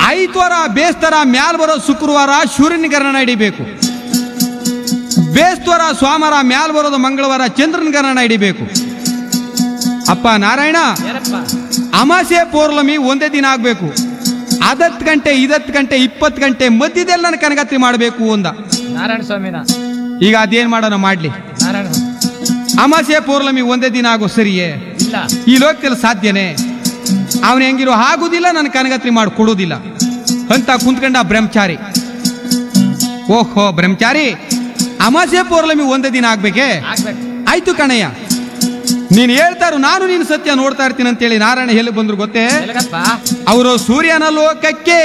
ಐತ್ವಾರ ಬೇಸ್ತರ ಮ್ಯಾಲ್ ಬರೋ ಶುಕ್ರವಾರ ಸೂರ್ಯನ ಗರಣ ಹಿಡಿಬೇಕು ಬೇಸ್ತವಾರ ಸೋಮವಾರ ಮ್ಯಾಲ್ ಬರೋದು ಮಂಗಳವಾರ ಚಂದ್ರನ ಗರಣ ಹಿಡಿಬೇಕು ಅಪ್ಪ ನಾರಾಯಣ ಏನಪ್ಪ ಅಮಾಸೆ ಪೌರ್ಣಮಿ ಒಂದೇ ದಿನ ಆಗ್ಬೇಕು ಅದತ್ತು ಗಂಟೆ ಇದತ್ತು ಗಂಟೆ ಇಪ್ಪತ್ತು ಗಂಟೆ ಮಧ್ಯದೆಲ್ಲ ನನ್ನ ಕನಗತ್ರಿ ಮಾಡಬೇಕು ಅಂದ ನಾರಾಯಣ ಸ್ವಾಮಿನ ಈಗ ಅದೇನ್ ಮಾಡೋಣ ಮಾಡ್ಲಿ ನಾರಾಯಣ ಅಮಾಸೆ ಪೌರ್ಣಮಿ ಒಂದೇ ದಿನ ಆಗೋ ಸರಿಯೇ ಇಲ್ಲ ಈ ಲೋಕದಲ್ಲಿ ಸಾಧ್ಯನೇ ಅವನು ಹೆಂಗಿರೋ ಆಗುದಿಲ್ಲ ನನ್ನ ಕನಗತ್ರಿ ಮಾಡಿ ಕೊಡುವುದಿಲ್ಲ ಅಂತ ಕುಂತ್ಕೊಂಡ ಬ್ರಹ್ಮಚಾರಿ ಓಹೋ ಬ್ರಹ್ಮಚಾರಿ ಅಮಾಸೆ ಪೌರ್ಣಮಿ ಒಂದೇ ದಿನ ಆಗ್ಬೇಕೆ ಆಗ್ಬೇಕು ಆಯ್ತು ಕಣಯ್ಯ ನೀನು ಹೇಳ್ತಾರು ನಾನು ನೀನು ಸತ್ಯ ನೋಡ್ತಾ ಇರ್ತೀನಿ ಅಂತೇಳಿ ನಾರಾಯಣ ಎಲ್ಲಿ ಬಂದ್ರು ಗೊತ್ತೇ ಎಲ್ಗಪ್ಪ ಅವರು ಸೂರ್ಯನ ಲೋಕಕ್ಕೆ